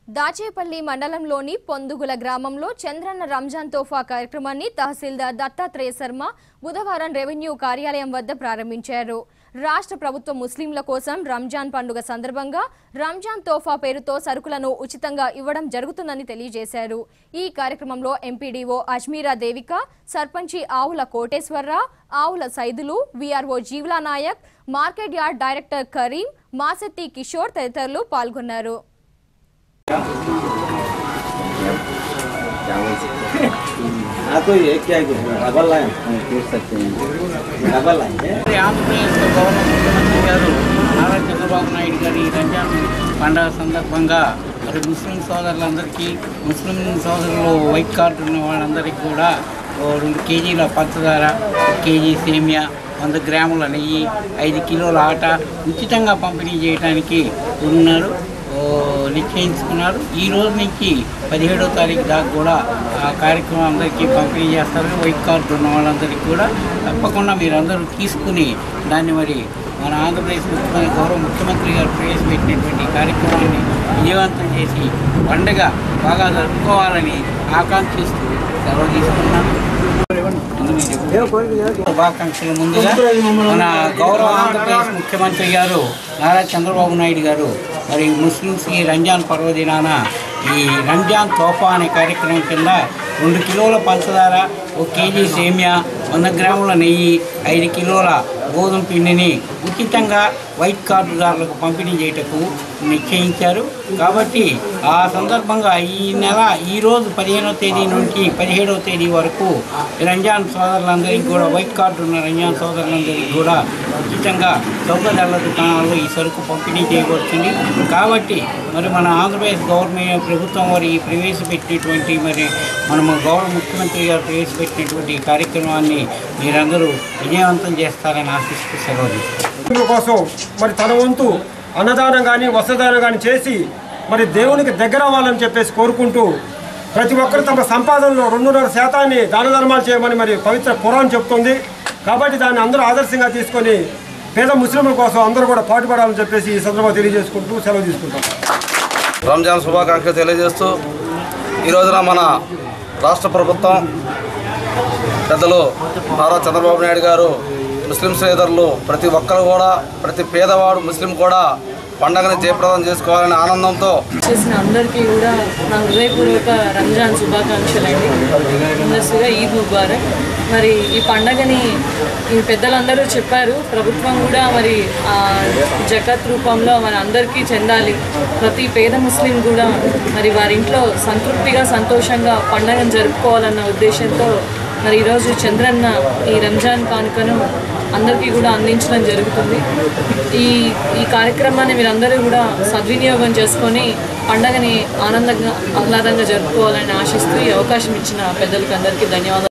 దాచేపల్లి మండలంలోని పొందుగుల గ్రామంలో చంద్రన్న రంజాన్ తోఫా కార్యక్రమాన్ని తహసీల్దార్ దత్తాత్రేయ శర్మ బుధవారం రెవెన్యూ కార్యాలయం వద్ద ప్రారంభించారు రాష్ట్ర ప్రభుత్వం ముస్లింల కోసం రంజాన్ పండుగ సందర్భంగా రంజాన్ తోఫా పేరుతో సరుకులను ఉచితంగా ఇవ్వడం జరుగుతుందని తెలియజేశారు ఈ కార్యక్రమంలో ఎంపీడీఓ అజ్మీరా దేవిక సర్పంచి ఆవుల కోటేశ్వరరావు ఆవుల సైదులు వీఆర్ఓ జీవులా Nayak market yard director Karim మాసెత్తి కిషోర్ తదితరులు పాల్గొన్నారు आपको ये क्या है डबल लाइन पूछ सकते हैं डबल लाइन है మరి ఆంధ్రప్రదేశ్లో గౌరవ ముఖ్యమంత్రి గారు నారా చంద్రబాబు నాయుడు గారి రంజాన్ పండుగ సందర్భంగా మరి ముస్లిం సోదరులందరికీ ముస్లిం సోదరులు వైట్ కార్డు ఉన్న వాళ్ళందరికీ కూడా ఓ రెండు కేజీల పంచదార ఒక కేజీ సేమియా వంద గ్రాముల నెయ్యి ఐదు కిలోల ఆట ఉచితంగా పంపిణీ చేయడానికి ఉన్నారు ఓ నిశ్చయించుకున్నారు ఈ రోజు నుంచి పదిహేడో తారీఖు దాకా కూడా ఆ కార్యక్రమం అందరికీ పంపిణీ చేస్తారు వైట్ కార్డు ఉన్న వాళ్ళందరికీ కూడా తప్పకుండా మీరందరూ తీసుకుని దాన్ని మరి మన ఆంధ్రప్రదేశ్ ముఖ్యమంత్రి గౌరవ ముఖ్యమంత్రి గారు ప్రవేశపెట్టినటువంటి ఈ కార్యక్రమాన్ని విజయవంతం చేసి పండుగ బాగా జరుపుకోవాలని ఆకాంక్షిస్తూ సెలవు తీసుకున్నాను శుభాకాంక్షలు ముందుగా మన గౌరవ ఆంధ్రప్రదేశ్ ముఖ్యమంత్రి గారు నారా చంద్రబాబు నాయుడు గారు మరి ముస్లిమ్స్కి రంజాన్ పర్వదినాన ఈ రంజాన్ తోఫా అనే కార్యక్రమం కింద రెండు కిలోల పంచదార ఒక కేజీ సేమియా వంద గ్రాముల నెయ్యి ఐదు కిలోల గోధుమ పిండిని ఉచితంగా వైట్ కార్డుదారులకు పంపిణీ చేయటకు నిశ్చయించారు కాబట్టి ఆ సందర్భంగా ఈ నెల ఈరోజు పదిహేనవ తేదీ నుంచి పదిహేడవ తేదీ వరకు రంజాన్ సోదరులందరికీ కూడా వైట్ కార్డు ఉన్న రంజాన్ సోదరులందరికీ కూడా ఉచితంగా చౌకధరల దుకాణాల్లో ఈ సరుకు పంపిణీ చేయబడుతుంది కాబట్టి మరి మన ఆంధ్రప్రదేశ్ గవర్నమెంట్ ప్రభుత్వం వారి ఈ ప్రవేశపెట్టినటువంటి మరి మనము గౌరవ ముఖ్యమంత్రి గారు ప్రవేశపెట్టినటువంటి ఈ కార్యక్రమాన్ని మీరందరూ విజయవంతం చేస్తారని ఆశిస్తూ సెలవు తీసుకుంటాను. ముస్లింల కోసం మరి తన వంతు అన్నదానం కానీ వస్త్రదానం కానీ చేసి మరి దేవునికి దగ్గర అవ్వాలని చెప్పేసి కోరుకుంటూ ప్రతి ఒక్కరు తమ సంపాదనలో రెండున్నర శాతాన్ని దాన ధర్మాలు చేయమని మరి పవిత్ర పురాణం చెప్తుంది కాబట్టి దాన్ని అందరూ ఆదర్శంగా తీసుకొని పేద ముస్లింల కోసం అందరూ కూడా పాటుపడాలని చెప్పేసి ఈ సందర్భంగా తెలియజేసుకుంటూ సెలవు తీసుకుంటాం రంజాన్ శుభాకాంక్షలు తెలియజేస్తూ ఈ రోజున మన రాష్ట్ర ప్రభుత్వం పెద్దలు నారా చంద్రబాబు నాయుడు గారు ముస్లిం సోదరులు ప్రతి ఒక్కరు కూడా ప్రతి పేదవాడు ముస్లిం కూడా పండగని జయప్రదం చేసుకోవాలనే ఆనందంతో చేసిన అందరికీ కూడా నా హృదయపూర్వక రంజాన్ శుభాకాంక్షలు అండి ముందస్తుగా ఈద్ ముబారక్ మరి ఈ పండగని ఈ పెద్దలందరూ చెప్పారు ప్రభుత్వం కూడా మరి ఆ జకత్ రూపంలో మన అందరికీ చెందాలి ప్రతి పేద ముస్లిం కూడా మరి వారి ఇంట్లో సంతృప్తిగా సంతోషంగా పండగను జరుపుకోవాలన్న ఉద్దేశంతో మరి ఈరోజు చంద్రన్న ఈ రంజాన్ కానుకను అందరికీ కూడా అందించడం జరుగుతుంది ఈ ఈ కార్యక్రమాన్ని మీరందరూ కూడా సద్వినియోగం చేసుకొని పండగని ఆనందంగా ఆహ్లాదంగా జరుపుకోవాలని ఆశిస్తూ ఈ అవకాశం ఇచ్చిన పెద్దలకి అందరికీ ధన్యవాదాలు